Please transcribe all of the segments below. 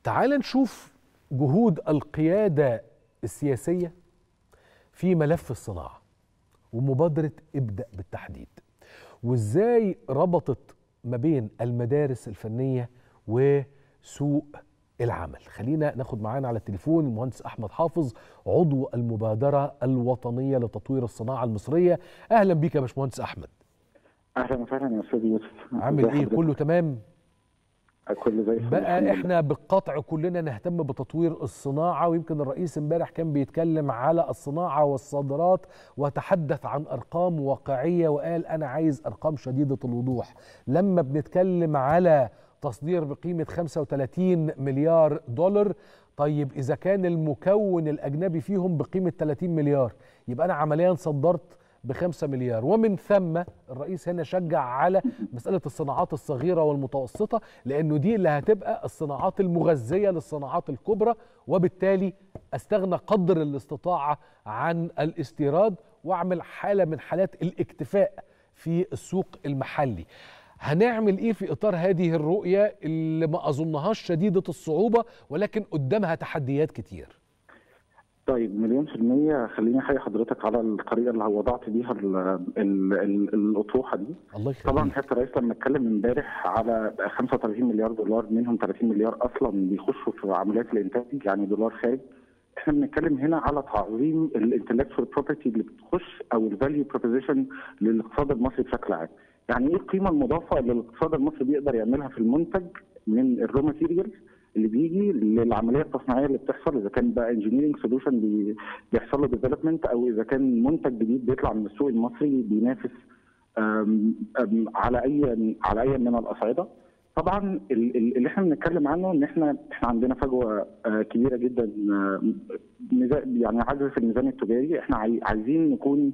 تعال نشوف جهود القيادة السياسية في ملف الصناعة ومبادرة ابدأ بالتحديد وازاي ربطت ما بين المدارس الفنية وسوق العمل خلينا ناخد معانا على التليفون المهندس أحمد حافظ عضو المبادرة الوطنية لتطوير الصناعة المصرية أهلا بيك يا باشمهندس أحمد اهلا وسهلا يا استاذ يوسف عامل ايه كله تمام كله زي الفل بقى احنا بالقطع كلنا نهتم بتطوير الصناعه ويمكن الرئيس امبارح كان بيتكلم على الصناعه والصادرات وتحدث عن ارقام واقعيه وقال انا عايز ارقام شديده الوضوح لما بنتكلم على تصدير بقيمه 35 مليار دولار طيب اذا كان المكون الاجنبي فيهم بقيمه 30 مليار يبقى انا عمليا صدرت بخمسة مليار ومن ثم الرئيس هنا شجع على مسألة الصناعات الصغيرة والمتوسطة لأنه دي اللي هتبقى الصناعات المغذية للصناعات الكبرى وبالتالي أستغنى قدر الاستطاعة عن الاستيراد وأعمل حالة من حالات الاكتفاء في السوق المحلي هنعمل ايه في اطار هذه الرؤيه اللي ما اظنهاش شديده الصعوبه ولكن قدامها تحديات كتير طيب مليون في المية خليني أحيي حضرتك على الطريقة اللي وضعت بيها ال ال ال الأطروحة دي الله يخليك طبعا سيادة الرئيس لما اتكلم امبارح على 35 مليار دولار منهم 30 مليار أصلا بيخشوا في عمليات الإنتاج يعني دولار خارج احنا بنتكلم هنا على تعظيم الانتلكتشوال بروبرتي اللي بتخش او الفاليو بروبوزيشن للاقتصاد المصري بشكل عام. يعني ايه القيمه المضافه اللي الاقتصاد المصري بيقدر يعملها في المنتج من الرو ماتيريالز اللي بيجي للعمليه التصنيعيه اللي بتحصل اذا كان بقى انجينيرنج سولوشن بيحصل له ديفلوبمنت او اذا كان منتج جديد بيطلع من السوق المصري بينافس أم أم على اي على اي من الاصعده طبعا اللي احنا بنتكلم عنه ان احنا احنا عندنا فجوه كبيره جدا يعني عجز في الميزان التجاري احنا عايزين نكون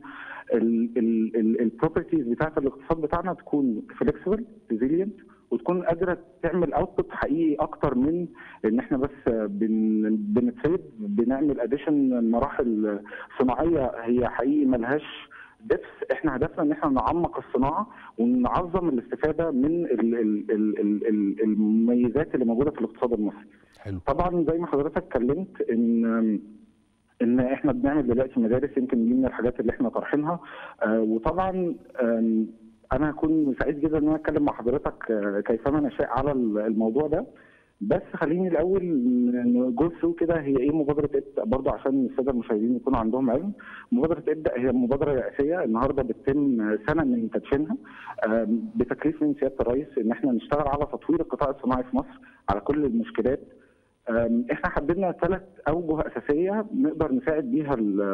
البروبرتيز بتاعت الاقتصاد بتاعنا تكون فليكسبل ريزيلينت وتكون قادره تعمل اوتبوت حقيقي اكتر من ان احنا بس بن بنتسيب بنعمل اديشن مراحل صناعيه هي حقيقي ملهاش دبس احنا هدفنا ان احنا نعمق الصناعه ونعظم الاستفاده من ال ال ال ال ال المميزات اللي موجوده في الاقتصاد المصري. حلو. طبعا زي ما حضرتك اتكلمت ان ان احنا بنعمل دلوقتي مدارس يمكن دي من الحاجات اللي احنا طرحينها آه وطبعا آه انا هكون سعيد جدا ان انا اتكلم مع حضرتك آه كيفما نشاء على الموضوع ده بس خليني الاول نجو ثرو كده هي ايه مبادره ابدا برضه عشان الساده المشاهدين يكونوا عندهم علم مبادره ابدا هي مبادره رئاسيه النهارده بتتم سنه من تدشينها بتكليف من سياده الرئيس ان احنا نشتغل على تطوير القطاع الصناعي في مصر على كل المشكلات احنا حددنا ثلاث اوجه اساسيه نقدر نساعد بيها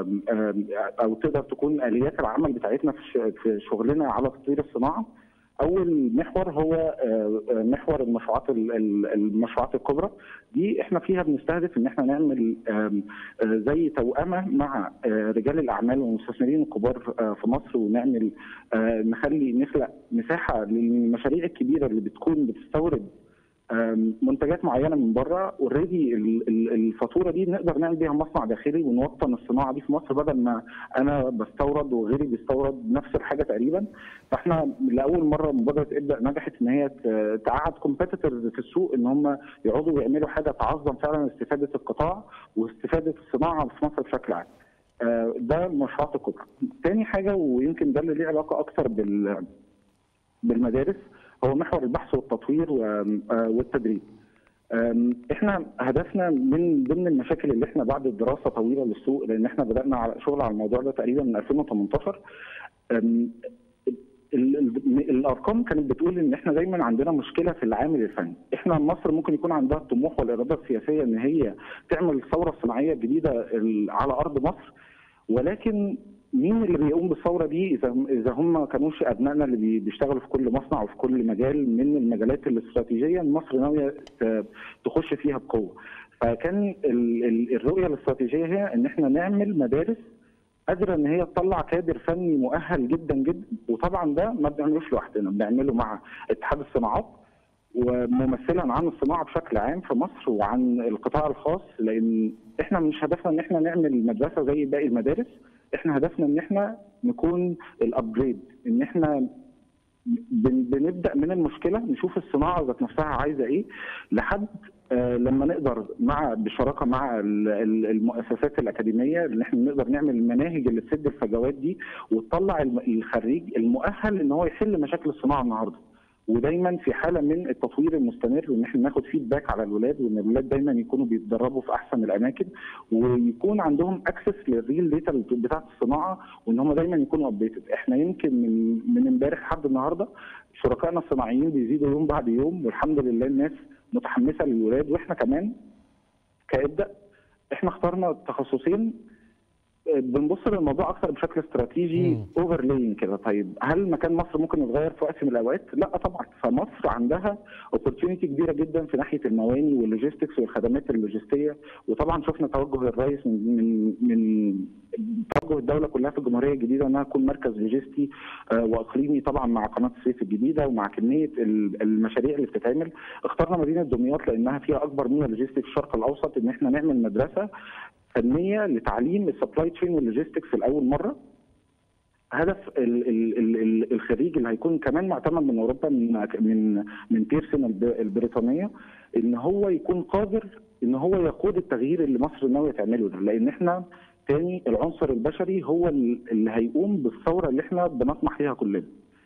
او تقدر تكون اليات العمل بتاعتنا في شغلنا على تطوير الصناعه اول محور هو محور المشروعات المشروعات الكبرى دي احنا فيها بنستهدف ان احنا نعمل زي توأمه مع رجال الاعمال والمستثمرين الكبار في مصر ونعمل نخلي نخلق مساحه للمشاريع الكبيره اللي بتكون بتستورد منتجات معينه من بره اوريدي الفاتوره دي نقدر نعمل بيها مصنع داخلي ونوطن الصناعه دي في مصر بدل ما انا بستورد وغيري بيستورد نفس الحاجه تقريبا فاحنا لاول مره مبادره ابدا نجحت ان هي تقعد كومبيتيتورز في السوق ان هم يقعدوا يعملوا حاجه تعظم فعلا استفاده القطاع واستفاده الصناعه في مصر بشكل عام. ده المشروعات الكبرى. تاني حاجه ويمكن ده اللي ليه علاقه اكثر بال بالمدارس هو محور البحث والتطوير والتدريب. احنا هدفنا من ضمن المشاكل اللي احنا بعد دراسه طويله للسوق لان احنا بدانا على شغل على الموضوع ده تقريبا من 2018 الارقام كانت بتقول ان احنا دايما عندنا مشكله في العامل الفني، احنا مصر ممكن يكون عندها الطموح والاراده السياسيه ان هي تعمل الثوره الصناعيه الجديده على ارض مصر ولكن مين اللي بيقوم بالثوره دي اذا اذا هم ما كانوش ابنائنا اللي بيشتغلوا في كل مصنع وفي كل مجال من المجالات الاستراتيجيه مصر ناويه تخش فيها بقوه. فكان الرؤيه الاستراتيجيه هي ان احنا نعمل مدارس قادره ان هي تطلع كادر فني مؤهل جدا جدا وطبعا ده ما بنعملوش لوحدنا بنعمله مع اتحاد الصناعات وممثلا عن الصناعه بشكل عام في مصر وعن القطاع الخاص لان احنا مش هدفنا ان احنا نعمل مدرسه زي باقي المدارس احنا هدفنا ان احنا نكون الابجريد ان احنا بنبدا من المشكله نشوف الصناعه ذات نفسها عايزه ايه لحد آه لما نقدر مع بشراكه مع المؤسسات الاكاديميه ان احنا نقدر نعمل المناهج اللي تسد الفجوات دي وتطلع الخريج المؤهل ان هو يحل مشاكل الصناعه النهارده. ودايما في حاله من التطوير المستمر وان احنا ناخد فيدباك على الولاد وان الولاد دايما يكونوا بيتدربوا في احسن الاماكن ويكون عندهم اكسس للريل داتا بتاعه الصناعه وان هم دايما يكونوا ابديتد احنا يمكن من من امبارح لحد النهارده شركائنا الصناعيين بيزيدوا يوم بعد يوم والحمد لله الناس متحمسه للولاد واحنا كمان كابدا احنا اخترنا تخصصين بنبص للموضوع اكثر بشكل استراتيجي اوفرلاين كده طيب هل مكان مصر ممكن يتغير في وقت من الاوقات؟ لا طبعا فمصر عندها اوبورتيونيتي كبيره جدا في ناحيه المواني واللوجيستكس والخدمات اللوجستيه وطبعا شفنا توجه الرئيس من من من توجه الدوله كلها في الجمهوريه الجديده انها تكون مركز لوجستي واقليمي طبعا مع قناه السويس الجديده ومع كميه المشاريع اللي بتتعمل اخترنا مدينه دمياط لانها فيها اكبر مينا لوجستي في الشرق الاوسط ان احنا نعمل مدرسه فنيه لتعليم السبلاي تشين واللوجيستكس لاول مره هدف ال ال ال ال الخريج اللي هيكون كمان معتمد من اوروبا من من من بيرسون البريطانيه ان هو يكون قادر ان هو يقود التغيير اللي مصر ناويه تعمله ده لان احنا تاني العنصر البشري هو اللي هيقوم بالثوره اللي احنا بنطمح ليها كلنا.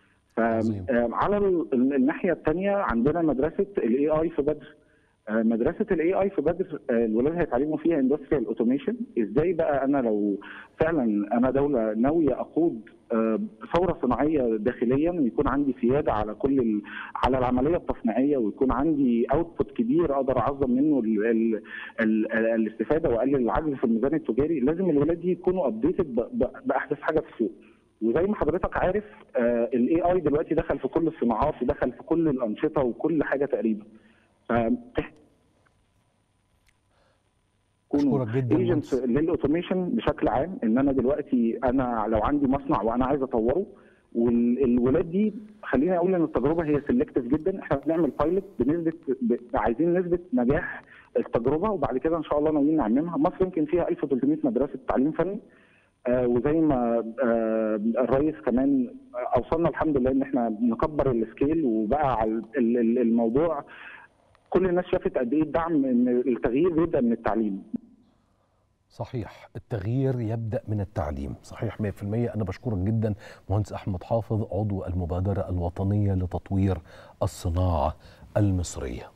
فعلى الناحيه الثانيه عندنا مدرسه الاي اي في بدر مدرسه الاي اي في بدر الولاد هيتعلموا فيها اندستريال اوتوميشن ازاي بقى انا لو فعلا انا دوله ناويه اقود ثوره صناعيه داخليا ويكون عندي سياده على كل ال... على العمليه التصنيعيه ويكون عندي اوتبوت كبير اقدر اعظم منه ال... ال... ال... الاستفاده واقلل العجز في الميزان التجاري لازم الولاد دي يكونوا ابديتد ب... ب... باحدث حاجه في السوق وزي ما حضرتك عارف الاي اي دلوقتي دخل في كل الصناعات ودخل في كل الانشطه وكل حاجه تقريبا اشكرك جدا ايجنتس للاوتوميشن بشكل عام ان انا دلوقتي انا لو عندي مصنع وانا عايز اطوره والولاد دي خليني اقول ان التجربه هي سيلكتيف جدا احنا بنعمل بايلوت بنسبه ب... عايزين نثبت نجاح التجربه وبعد كده ان شاء الله ناويين نعممها مصر يمكن فيها 1300 مدرسه تعليم فني آه وزي ما آه الرئيس كمان اوصلنا الحمد لله ان احنا نكبر السكيل وبقى على الموضوع كل الناس شافت قد ايه الدعم ان التغيير بيبدا من التعليم صحيح التغيير يبدا من التعليم صحيح 100% انا بشكرك جدا مهندس احمد حافظ عضو المبادره الوطنيه لتطوير الصناعه المصريه